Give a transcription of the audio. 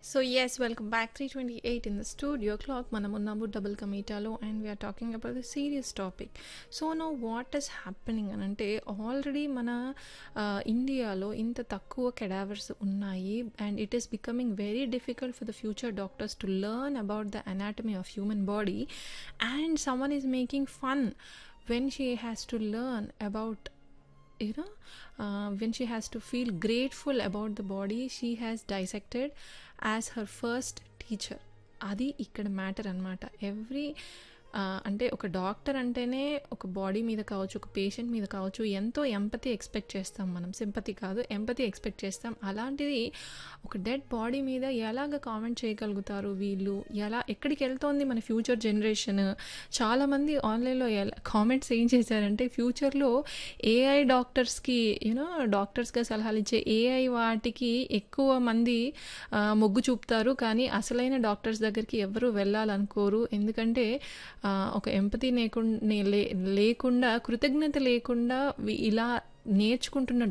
So yes, welcome back. 328 in the studio clock. మనం ఉన్నాము double కమీటాలో and we are talking about the serious topic so no what is happening అని అంటే already మన ఇండియాలో ఇంత తక్కువ కెడావర్స్ ఉన్నాయి and it is becoming very difficult for the future doctors to learn about the anatomy of human body and Suman is making fun when she has to learn about you know uh, when she has to feel grateful about the body she has dissected as her first teacher అది ఇక్కడ matter అనమాట every అంటే ఒక doctor అంటేనే ఒక body మీద కావచ్చు ఒక పేషెంట్ మీద కావచ్చు ఎంతో ఎంపతి ఎక్స్పెక్ట్ చేస్తాం మనం సింపతి కాదు ఎంపతి ఎక్స్పెక్ట్ చేస్తాం అలాంటిది ఒక డెడ్ బాడీ మీద ఎలాగ కామెంట్ చేయగలుగుతారు వీళ్ళు ఎలా ఎక్కడికి వెళ్తోంది మన ఫ్యూచర్ జనరేషన్ చాలామంది ఆన్లైన్లో ఎలా కామెంట్స్ ఏం చేశారంటే ఫ్యూచర్లో ఏఐ డాక్టర్స్కి యూనో డాక్టర్స్గా సలహాలు ఇచ్చే ఏఐ వాటికి ఎక్కువ మంది మొగ్గు చూపుతారు కానీ అసలైన డాక్టర్స్ దగ్గరికి ఎవరు వెళ్ళాలనుకోరు ఎందుకంటే ఒక ఎంపతి లేకుండా లేకుండా కృతజ్ఞత లేకుండా ఇలా నేర్చుకుంటున్న